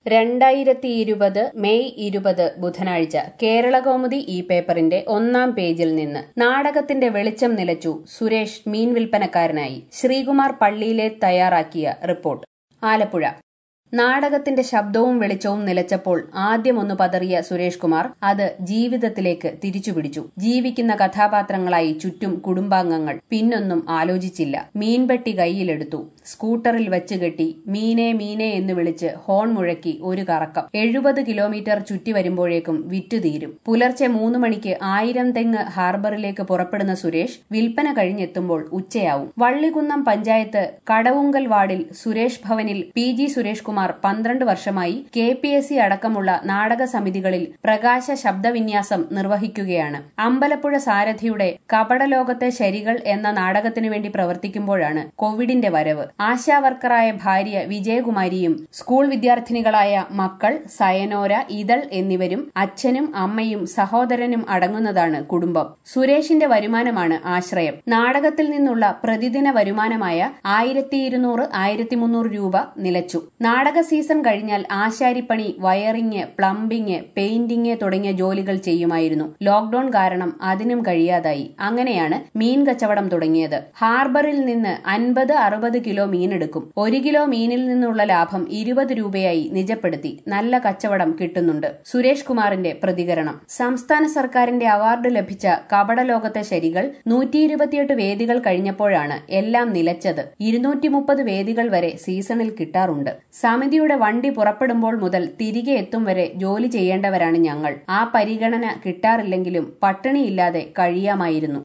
രണ്ടായിരത്തി ഇരുപത് മെയ് ഇരുപത് ബുധനാഴ്ച കേരളകൗമുദി ഈ പേപ്പറിന്റെ ഒന്നാം പേജിൽ നിന്ന് നാടകത്തിന്റെ വെളിച്ചം നിലച്ചു സുരേഷ് മീൻ വിൽപ്പനക്കാരനായി ശ്രീകുമാർ പള്ളിയിലെ തയ്യാറാക്കിയ റിപ്പോർട്ട് ആലപ്പുഴ നാടകത്തിന്റെ ശബ്ദവും വെളിച്ചവും നിലച്ചപ്പോൾ ആദ്യമൊന്ന് പതറിയ സുരേഷ് കുമാർ അത് ജീവിതത്തിലേക്ക് തിരിച്ചുപിടിച്ചു ജീവിക്കുന്ന കഥാപാത്രങ്ങളായി ചുറ്റും കുടുംബാംഗങ്ങൾ പിന്നൊന്നും ആലോചിച്ചില്ല മീൻപെട്ടി കൈയിലെടുത്തു സ്കൂട്ടറിൽ വച്ചുകെട്ടി മീനെ മീനെ എന്ന് വിളിച്ച് ഹോൺ മുഴക്കി ഒരു കറക്കം എഴുപത് കിലോമീറ്റർ ചുറ്റി വരുമ്പോഴേക്കും വിറ്റുതീരും പുലർച്ചെ മൂന്ന് മണിക്ക് ആയിരം തെങ്ങ് ഹാർബറിലേക്ക് പുറപ്പെടുന്ന സുരേഷ് വിൽപ്പന കഴിഞ്ഞെത്തുമ്പോൾ ഉച്ചയാവും വള്ളികുന്നം പഞ്ചായത്ത് കടവുങ്കൽ വാർഡിൽ സുരേഷ് ഭവനിൽ പി ജി സുരേഷ് കുമാർ പന്ത്രണ്ട് വർഷമായി കെ പി എസ് സി അടക്കമുള്ള നാടക സമിതികളിൽ പ്രകാശ ശബ്ദവിന്യാസം നിർവഹിക്കുകയാണ് അമ്പലപ്പുഴ സാരഥിയുടെ കപടലോകത്തെ ശരികൾ എന്ന നാടകത്തിനു വേണ്ടി പ്രവർത്തിക്കുമ്പോഴാണ് കോവിഡിന്റെ വരവ് ആശാവർക്കറായ ഭാര്യ വിജയകുമാരിയും സ്കൂൾ വിദ്യാർത്ഥിനികളായ മക്കൾ സയനോര ഇതൾ എന്നിവരും അച്ഛനും അമ്മയും സഹോദരനും അടങ്ങുന്നതാണ് കുടുംബം സുരേഷിന്റെ വരുമാനമാണ് ആശ്രയം നാടകത്തിൽ നിന്നുള്ള പ്രതിദിന വരുമാനമായ ആയിരത്തി ഇരുന്നൂറ് ആയിരത്തി മുന്നൂറ് രൂപ നിലച്ചു നാടക സീസൺ കഴിഞ്ഞാൽ ആശാരിപ്പണി വയറിംഗ് പ്ലംബിംഗ് പെയിന്റിംഗ് തുടങ്ങിയ ജോലികൾ ചെയ്യുമായിരുന്നു ലോക്ഡൌൺ കാരണം അതിനും കഴിയാതായി അങ്ങനെയാണ് മീൻ കച്ചവടം തുടങ്ങിയത് ഹാർബറിൽ നിന്ന് അൻപത് അറുപത് കിലോ മീനെടുക്കും ഒരു കിലോ മീനിൽ നിന്നുള്ള ലാഭം ഇരുപത് രൂപയായി നിജപ്പെടുത്തി നല്ല കച്ചവടം കിട്ടുന്നുണ്ട് സുരേഷ് കുമാറിന്റെ പ്രതികരണം സംസ്ഥാന സർക്കാരിന്റെ അവാർഡ് ലഭിച്ച കപടലോകത്തെ ശരികൾ നൂറ്റി ഇരുപത്തിയെട്ട് വേദികൾ കഴിഞ്ഞപ്പോഴാണ് എല്ലാം നിലച്ചത് ഇരുന്നൂറ്റി മുപ്പത് വേദികൾ വരെ സീസണിൽ കിട്ടാറുണ്ട് സമിതിയുടെ വണ്ടി പുറപ്പെടുമ്പോൾ മുതൽ തിരികെ എത്തും വരെ ജോലി ചെയ്യേണ്ടവരാണ് ഞങ്ങൾ ആ പരിഗണന കിട്ടാറില്ലെങ്കിലും പട്ടിണിയില്ലാതെ കഴിയാമായിരുന്നു